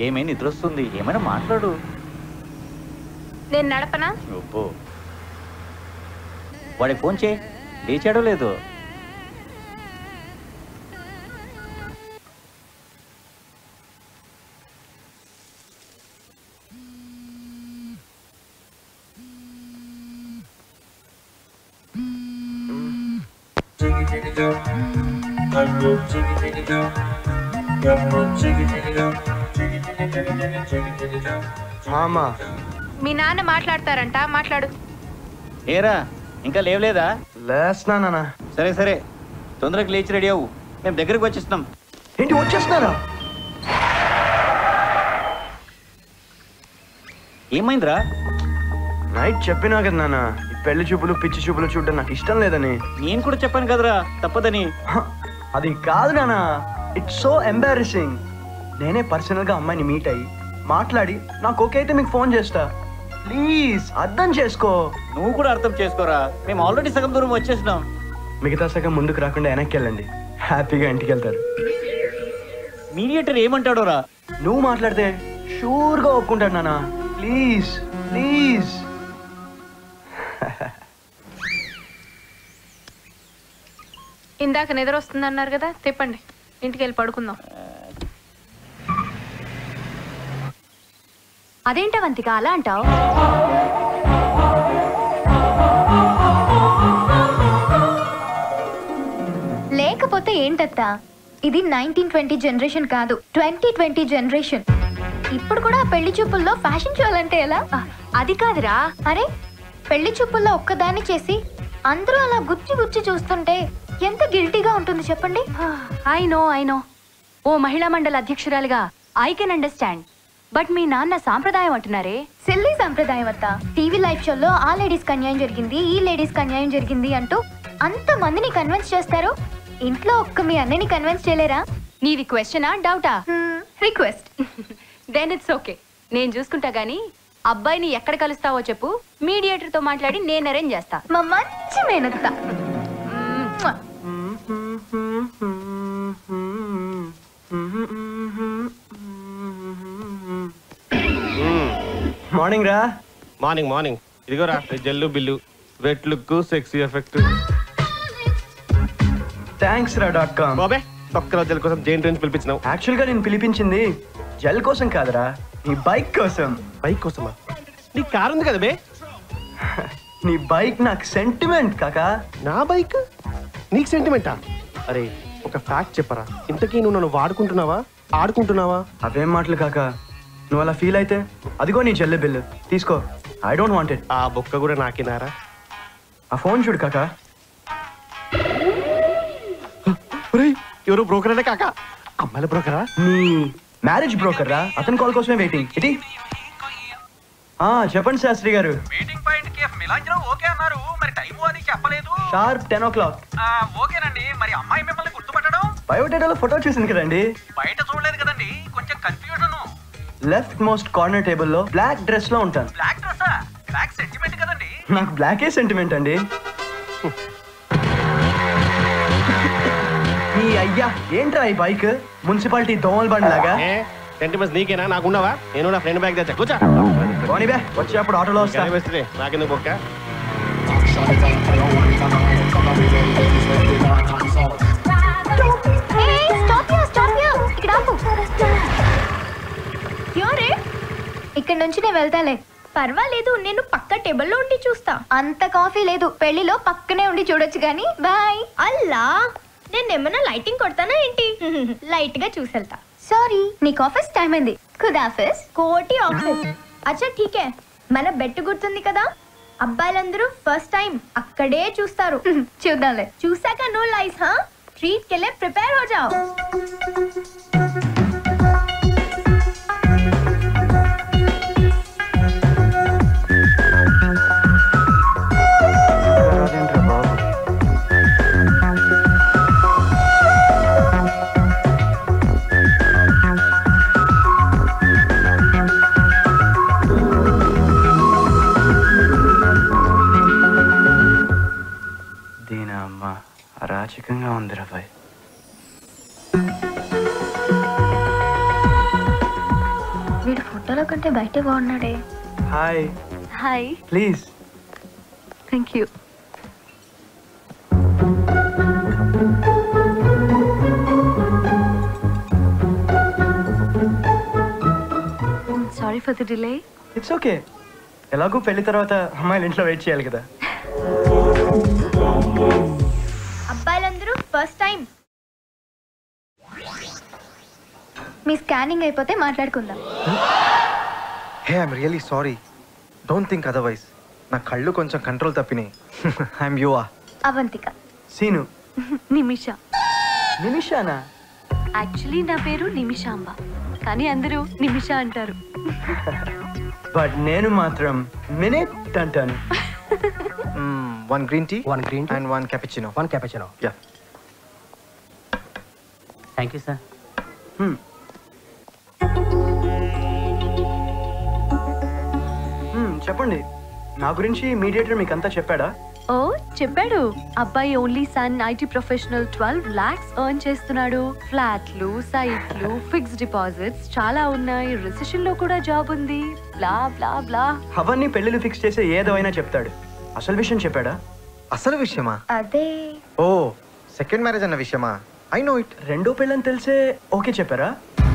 ఏమే నిద్ర వస్తుంది ఏమైనా మాట్లాడు నేను నడపనా ఒప్పో వాడికి ఫోన్ చేయి లేచాడో లేదో అమ్మా మీ నాన్న మాట్లాడతారంట మాట్లాడు ఏరా ఇంకా లేవలేదా లేస్తున్నా నాన్న సరే సరే తొందరగా లేచి రెడీ అవ్వు మేము దగ్గరికి వచ్చేస్తున్నాం ఏంటి వచ్చేస్తున్నారా ఏమైందిరా నైట్ చెప్పినా కదా నాన్న ఈ పెళ్లి చూపులు పిచ్చి చూపులు చూడడం నాకు ఇష్టం లేదని నేను కూడా చెప్పాను కదరా తప్పదని హ, అది కాదు నాన్న ఇట్స్ సో ఎంబారసింగ్ నేనే పర్సనల్ గా అమ్మాయిని మీట్ అయ్యి మాట్లాడి నాకు ఓకే అయితే మీకు ఫోన్ చేస్తా ప్లీజ్ అర్థం చేసుకో నువ్వు కూడా అర్థం చేసుకోరా మేము ఆల్రెడీ సగం దూరం వచ్చేసినాం మిగతా సగం ముందుకు రాకుండా వెనక్కి వెళ్ళండి హ్యాపీగా ఇంటికి వెళ్తారు మీడియేటర్ ఏమంటాడోరా నువ్వు మాట్లాడితే షూర్గా ఒప్పుకుంటాడు నాన్న ప్లీజ్ ప్లీజ్ ఇందాక నిద్ర వస్తుందన్నారు కదా తిప్పండి ఇంటికి వెళ్ళి పడుకుందాం అదేంటవంతిక అలా అంటావు లేకపోతే ఏంటత్తా ఇది నైన్టీన్ ట్వంటీ జనరేషన్ కాదు ట్వంటీ ట్వంటీ జనరేషన్ ఇప్పుడు కూడా పెళ్లి చూపుల్లో ఫ్యాషన్ చూడాలంటే ఎలా అది కాదురా అరే పెళ్లి చూపుల్లో ఒక్కదాన్ని చేసి అందరూ అలా గుచ్చి గుచ్చి చూస్తుంటే ఎంత గిల్టీగా ఉంటుంది చెప్పండి ఐ నో ఐ నో ఓ మహిళా మండలి అధ్యక్షురాలుగా ఐ కెన్ అండర్స్టాండ్ బట్ మీ నాన్న సాంప్రదాయం అంటున్నారే సిల్లీ సంప్రదాయం అత్త టీవీ లైవ్ షోలో ఆ లేడీస్ అన్యాయం జరిగింది ఈ లేడీస్ అన్యాయం జరిగింది అంటూ అంత మందిని కన్విన్స్ చేస్తారు ఇంట్లో ఒక్క మీ అన్నని కన్విన్స్ చేయలేరా నీది క్వశ్చనా డౌటా రిక్వెస్ట్ దెన్ ఇట్స్ ఓకే నేను చూసుకుంటా గానీ అబ్బాయిని ఎక్కడ కలుస్తావో చెప్పు మీడియేటర్ తో మాట్లాడి నేను అరేంజ్ చేస్తా మా మంచి మేనత్త మార్నింగ్ రా మార్నింగ్ మార్నింగ్ ఇదిగోరా ఈ జల్లు బిల్లు wet look sexy effect thanks రా డాట్ కామ్ బాబే ఒక్క రోజుల కోసం జైన్ ట్రైన్స్ పిలిపించినావు యాక్చువల్గా నేను పిలిపించింది జెల్ కోసం కాదురా నీ బైక్ కోసం బైక్ కోసమా నీకు కారు ఉంది కదా బే నీ బైక్ నాకు సెంటిమెంట్ కాకా నా బైక్ నీకు సెంటిమెంటా అరే ఒక ఫ్యాక్ట్ చెప్పరా ఇంతకీ నువ్వు నన్ను వాడుకుంటున్నావా ఆడుకుంటున్నావా అవేం మాటలు కాక నువ్వు అలా ఫీల్ అయితే అదిగో నీ చెల్లె బిల్లు తీసుకో ఐ డోంట్ వాంట్ ఇట్ ఆ బొక్క కూడా నాకినారా ఆ ఫోన్ చూడు కాకా ఒరేయ్, ఎవరు బ్రోకర్ అంటే కాక అమ్మాయిల బ్రోకరా నీ మ్యారేజ్ బ్రోకర్ రా అతని కాల్ కోసమే వెయిటింగ్ ఇది ఆ చెప్పండి శాస్త్రి గారు మీటింగ్ పాయింట్ కి మిలాంజనం ఓకే అన్నారు మరి టైం అది చెప్పలేదు షార్ప్ టెన్ ఓ క్లాక్ ఆ, ఓకేనండి మరి అమ్మాయి మిమ్మల్ని గుర్తుపట్టడం బయోడేటాలో ఫోటో చూసింది కదండి బయట చూడలేదు కదండి కొంచెం కన్ఫ్యూజన్ లెఫ్ట్ మోస్ట్ కార్నర్ టేబుల్లో బ్లాక్ డ్రెస్ లో ఉంటాను బ్లాక్ డ్రెస్ బ్లాక్ సెంటిమెంట్ కదండి నాకు బ్లాకే సెంటిమెంట్ అండి ఈ అయ్యా ఏంట్రా ఈ బైక్ మున్సిపాలిటీ దోమల బండి లాగా ఏ సెంటిమెంట్స్ నీకేనా నాకున్నావా నేను నా ఫ్రెండ్ బ్యాగ్ తెచ్చా కూర్చో పోనీ బే వచ్చేటప్పుడు ఆటోలో వస్తా వేస్తే నాకెందుకు బొక్క ఇక్కడ ఆపు. ఎవరే? ఇక్కడ నుంచి నేను వెళ్తాలే పర్వాలేదు నేను పక్క టేబుల్లో ఉండి చూస్తా అంత కాఫీ లేదు పెళ్లిలో పక్కనే ఉండి చూడొచ్చు కానీ బాయ్ అల్లా నేను ఏమైనా లైటింగ్ కొడతానా ఏంటి లైట్ గా చూసెళ్తా సారీ నీకు ఆఫీస్ టైం అయింది ఖుద్ ఆఫీస్ కోటి ఆఫీస్ అచ్చా ఠీకే మన బెట్ గుర్తుంది కదా అబ్బాయిలందరూ ఫస్ట్ టైం అక్కడే చూస్తారు చూద్దాంలే చూసాక నో లైస్ హా ట్రీట్ కెళ్ళే ప్రిపేర్ హో జాओ అదేంట్రా బాబు దీని అమ్మ అరాచకంగా ఉంది రబాయ్ ఫోటోలో కంటే బయటే బాగున్నాడే hi hi please thank you sorry for the delay it's okay ఎలాగో పెళ్లి తర్వాత అమ్మాయిలు ఇంట్లో వెయిట్ చేయాలి కదా అబ్బాయిలందరూ ఫస్ట్ టైం మీ స్కానింగ్ అయిపోతే మాట్లాడుకుందాం hey I'm really sorry don't think otherwise నా కళ్ళు కొంచెం కంట్రోల్ తప్పినాయి ఐఎమ్ యువా అవంతిక సీను నిమిష నిమిషానా యాక్చువల్లీ నా పేరు నిమిషాంబ కానీ అందరూ నిమిష అంటారు బట్ నేను మాత్రం మినిట్ అంటాను one green tea one green and one cappuccino one cappuccino yeah thank you sir Hmm. Hmm, చెప్పండి నా గురించి మీడియేటర్ మీకు అంతా చెప్పాడా ఓ చెప్పాడు అబ్బాయి only son IT professional twelve lakhs earn చేస్తున్నాడు ఫ్లాట్లు సైట్లు ఫిక్స్ డిపాజిట్స్ చాలా ఉన్నాయి రిసెషన్ లో కూడా జాబ్ ఉంది బ్లా బ్లా బ్లా అవన్నీ పెళ్ళిళ్ళు ఫిక్స్ చేసే ఏదో అయినా చెప్తాడు అసలు విషయం చెప్పాడా అసలు విషయమా అదే ఓ సెకండ్ మ్యారేజ్ అన్న విషయమా ఐ నో ఇట్ రెండో పెళ్ళని తెలిసే ఓకే చెప్పారా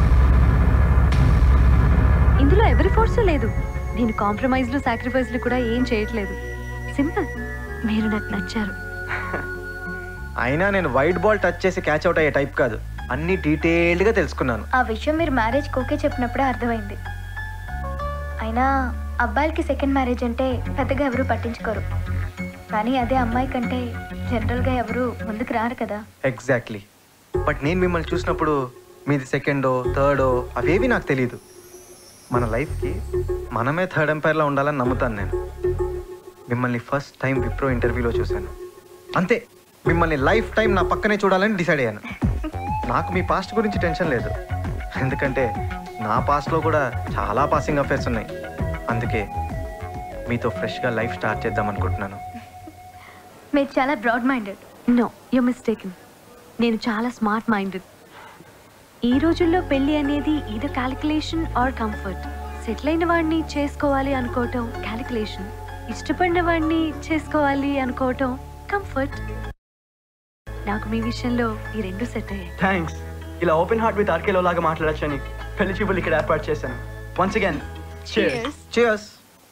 ఇందులో ఎవరి ఫోర్స్ లేదు నేను కాంప్రమైజ్లు సాక్రిఫైస్లు కూడా ఏం చేయట్లేదు సింపుల్ మీరు నాకు నచ్చారు అయినా నేను వైట్ బాల్ టచ్ చేసి క్యాచ్ అవుట్ అయ్యే టైప్ కాదు అన్ని డీటెయిల్డ్గా తెలుసుకున్నాను ఆ విషయం మీరు మ్యారేజ్ ఓకే చెప్పినప్పుడే అర్థమైంది అయినా అబ్బాయిలకి సెకండ్ మ్యారేజ్ అంటే పెద్దగా ఎవరు పట్టించుకోరు కానీ అదే అమ్మాయి కంటే జనరల్గా ఎవరు ముందుకు రారు కదా ఎగ్జాక్ట్లీ బట్ నేను మిమ్మల్ని చూసినప్పుడు మీది సెకండో థర్డో అవేవి నాకు తెలియదు మన లైఫ్కి మనమే థర్డ్ ఎంపైర్లో ఉండాలని నమ్ముతాను నేను మిమ్మల్ని ఫస్ట్ టైం విప్రో ఇంటర్వ్యూలో చూశాను అంతే మిమ్మల్ని లైఫ్ టైం నా పక్కనే చూడాలని డిసైడ్ అయ్యాను నాకు మీ పాస్ట్ గురించి టెన్షన్ లేదు ఎందుకంటే నా పాస్ట్లో కూడా చాలా పాసింగ్ అఫేర్స్ ఉన్నాయి అందుకే మీతో ఫ్రెష్గా లైఫ్ స్టార్ట్ చేద్దాం అనుకుంటున్నాను మీరు చాలా broad minded no you mistaken నేను చాలా స్మార్ట్ మైండెడ్ ఈ రోజుల్లో పెళ్లి అనేది ఇది క్యాలిక్యులేషన్ ఆర్ కంఫర్ట్ సెటిల్ అయిన వాడిని చేసుకోవాలి అనుకోవటం క్యాలిక్యులేషన్ ఇష్టపడిన వాడిని చేసుకోవాలి అనుకోవటం కంఫర్ట్ నాకు మీ విషయంలో ఈ రెండు సెట్ అయ్యాయి థ్యాంక్స్ ఇలా ఓపెన్ హార్ట్ విత్ ఆర్కేలో లాగా మాట్లాడచ్చని పెళ్లి చూపులు ఇక్కడ ఏర్పాటు చేశాను వన్స్ అగైన్ చియర్స్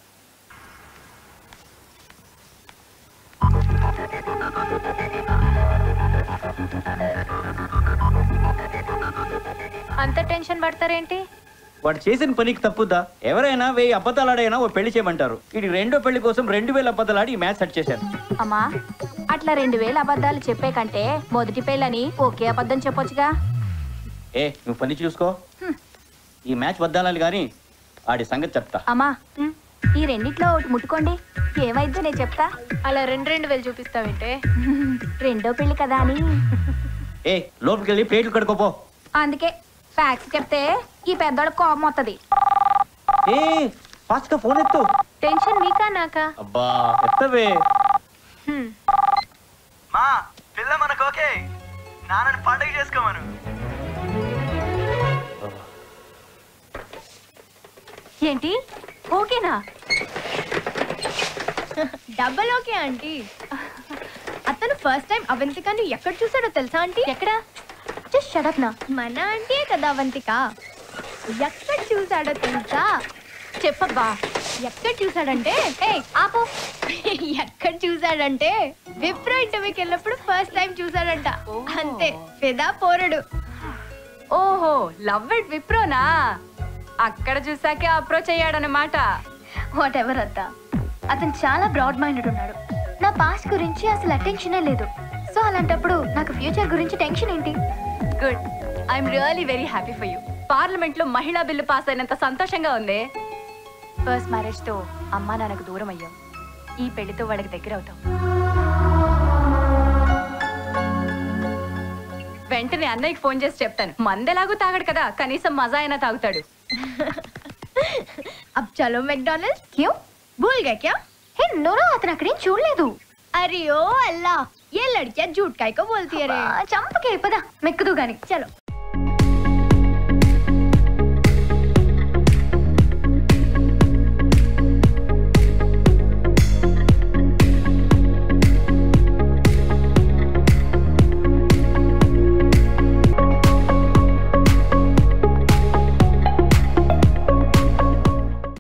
అంత టెన్షన్ పడతారేంటి వాడు చేసిన పనికి తప్పుద్దా ఎవరైనా వెయ్యి అబద్ధాలు ఆడైనా ఓ పెళ్లి చేయమంటారు ఇది రెండో పెళ్లి కోసం రెండు వేల అబద్ధాలు ఆడి ఈ మ్యాచ్ సెట్ చేశాను అమ్మా అట్లా రెండు వేల అబద్ధాలు చెప్పే కంటే మొదటి పెళ్ళని ఒకే అబద్ధం చెప్పొచ్చుగా ఏ నువ్వు పని చూసుకో ఈ మ్యాచ్ వద్దాలని కానీ ఆడి సంగతి చెప్తా అమ్మా ఈ రెండిట్లో ఒకటి ముట్టుకోండి ఏమైద్దో నేను చెప్తా అలా రెండు రెండు వేలు చూపిస్తావేంటే రెండో పెళ్లి కదా అని ఏ లోపలికి వెళ్ళి ప్లేట్లు కడుకోపో అందుకే ఫ్యాక్స్ చెప్తే ఈ పెద్దోళ్ళ కోపం వస్తుంది ఏ ఫాస్ట్ గా ఫోన్ ఎత్తు టెన్షన్ నీకా నాకా అబ్బా ఎత్తవే హ్మ్. మా పిల్ల మనకు ఓకే నాన్నని పండగ చేసుకోమను ఏంటి ఓకేనా డబల్ ఓకే ఆంటీ అతను ఫస్ట్ టైం అవంతికను ఎక్కడ చూసాడో తెలుసా ఆంటీ ఎక్కడ జస్ట్ షడప్ నా మన ఆంటీయే కదా అవంతిక ఎక్కడ చూసాడో తెలుసా చెప్పబ్బా ఎక్కడ చూసాడంటే ఏ ఆపు ఎక్కడ చూసాడంటే విప్రో ఇంటర్వ్యూకి వెళ్ళినప్పుడు ఫస్ట్ టైం చూసాడంట అంతే ఫిదా పోరడు ఓహో లవ్ ఇట్ విప్రోనా అక్కడ చూసాకే అప్రోచ్ అయ్యాడనమాట వాట్ ఎవర్ అత్త అతను చాలా బ్రాడ్ మైండెడ్ ఉన్నాడు నా పాస్ట్ గురించి అసలు అటెన్షనే లేదు సో అలాంటప్పుడు నాకు ఫ్యూచర్ గురించి టెన్షన్ ఏంటి good I'm really very happy for you parliament లో మహిళా బిల్లు పాస్ అయినంత సంతోషంగా ఉంది ఫస్ట్ మ్యారేజ్ తో అమ్మా నాన్నకు దూరం అయ్యాం ఈ పెళ్లితో వాళ్ళకి దగ్గర అవుతాం వెంటనే అన్నయ్యకి ఫోన్ చేసి చెప్తాను మందెలాగూ తాగడు కదా కనీసం మజా అయినా తాగుతాడు अब चलो मैकडॉनल्ड्स क्यों भूल गए क्या हे नो नो అతను అక్కడేం చూడలేదు అరే ఓ అల్లా ఏ లడ్కియా झूठ काय को बोलती है रे చంపకే పద మెక్కుదు గాని చలో